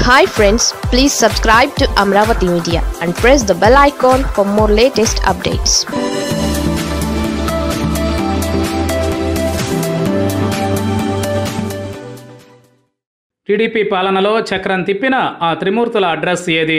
hi friends please subscribe to Amaravati media and press the bell icon for more latest updates TDP పాలనలో చక్రం తిప్పిన ఆ త్రిమూర్తుల address ఏది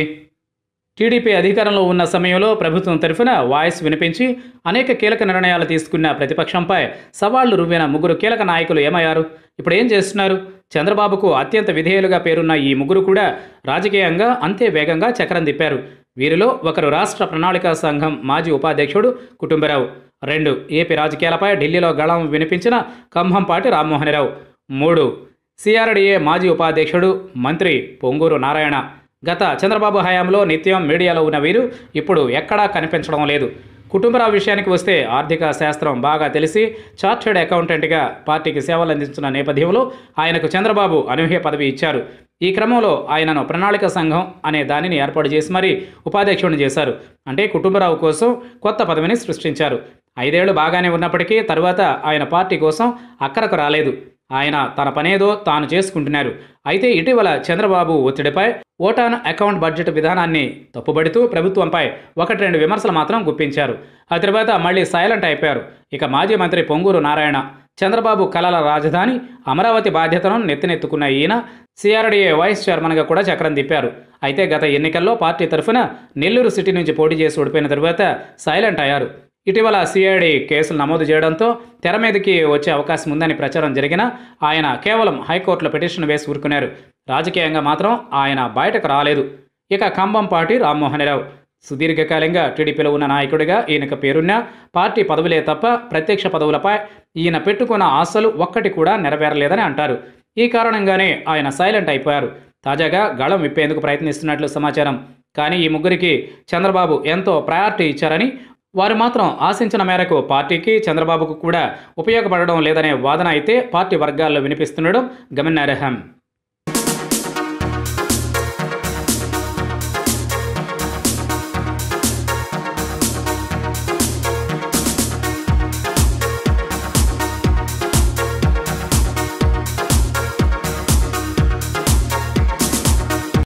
టీడీపీ అధికారంలో ఉన్న సమయంలో ప్రభుత్వం తరఫున వాయిస్ వినిపించి అనేక కీలక నిర్ణయాలు తీసుకున్న ప్రతిపక్షంపై సవాళ్లు రువ్విన ముగ్గురు కీలక నాయకులు ఏమయ్యారు ఇప్పుడు ఏం చేస్తున్నారు చంద్రబాబుకు అత్యంత విధేయులుగా పేరున్న ఈ ముగ్గురు కూడా రాజకీయంగా అంతే వేగంగా చక్రం తిప్పారు వీరిలో ఒకరు రాష్ట్ర ప్రణాళికా సంఘం మాజీ ఉపాధ్యక్షుడు కుటుంబరావు రెండు ఏపీ రాజకీయాలపై ఢిల్లీలో గళం వినిపించిన కంభంపాటి రామ్మోహనరావు మూడు సిఆర్డీఏ మాజీ ఉపాధ్యక్షుడు మంత్రి పొంగూరు నారాయణ గత చంద్రబాబు హయాంలో నిత్యం మీడియాలో ఉన్న వీరు ఇప్పుడు ఎక్కడా కనిపించడం లేదు కుటుంబరావు విషయానికి వస్తే ఆర్థిక శాస్త్రం బాగా తెలిసి చార్టెడ్ అకౌంటెంట్గా పార్టీకి సేవలు అందించిన నేపథ్యంలో ఆయనకు చంద్రబాబు అనూహ్య పదవి ఇచ్చారు ఈ క్రమంలో ఆయనను ప్రణాళిక సంఘం అనే దానిని ఏర్పాటు చేసి మరీ ఉపాధ్యక్షుడిని చేశారు అంటే కుటుంబరావు కోసం కొత్త పదవిని సృష్టించారు ఐదేళ్లు బాగానే ఉన్నప్పటికీ తరువాత ఆయన పార్టీ కోసం అక్కరకు రాలేదు ఆయన తన పనేదో తాను చేసుకుంటున్నారు అయితే ఇటీవల చంద్రబాబు ఒత్తిడిపై ఓటాన్ అకౌంట్ బడ్జెట్ విధానాన్ని తప్పుబడుతూ ప్రభుత్వంపై ఒకటి రెండు విమర్శలు మాత్రం గుప్పించారు ఆ తర్వాత మళ్ళీ సైలెంట్ అయిపోయారు ఇక మాజీ మంత్రి పొంగూరు నారాయణ చంద్రబాబు కలల రాజధాని అమరావతి బాధ్యతను నెత్తినెత్తుకున్న ఈయన సిఆర్డీఏ వైస్ చైర్మన్గా కూడా చక్రం తిప్పారు అయితే గత ఎన్నికల్లో పార్టీ తరఫున నెల్లూరు సిటీ నుంచి పోటీ చేసి ఓడిపోయిన తరువాత సైలెంట్ అయ్యారు ఇటీవల సిఐడి కేసులు నమోదు చేయడంతో తెర మీదకి వచ్చే అవకాశం ఉందని ప్రచారం జరిగినా ఆయన కేవలం హైకోర్టులో పిటిషన్ వేసి ఊరుకున్నారు రాజకీయంగా మాత్రం ఆయన బయటకు రాలేదు ఇక కంబంపాటి రామ్మోహనరావు సుదీర్ఘకాలంగా టీడీపీలో ఉన్న నాయకుడిగా ఈయనకు పేరున్న పార్టీ పదవులే తప్ప ప్రత్యక్ష పదవులపై ఈయన పెట్టుకున్న ఆశలు ఒక్కటి కూడా నెరవేరలేదని అంటారు ఈ కారణంగానే ఆయన సైలెంట్ అయిపోయారు తాజాగా గళం విప్పేందుకు ప్రయత్నిస్తున్నట్లు సమాచారం కానీ ఈ ముగ్గురికి చంద్రబాబు ఎంతో ప్రయారిటీ ఇచ్చారని వారు మాత్రం ఆశించిన మేరకు పార్టీకి చంద్రబాబుకు కూడా ఉపయోగపడడం లేదనే వాదన అయితే పార్టీ వర్గాల్లో వినిపిస్తుండడం గమనార్హం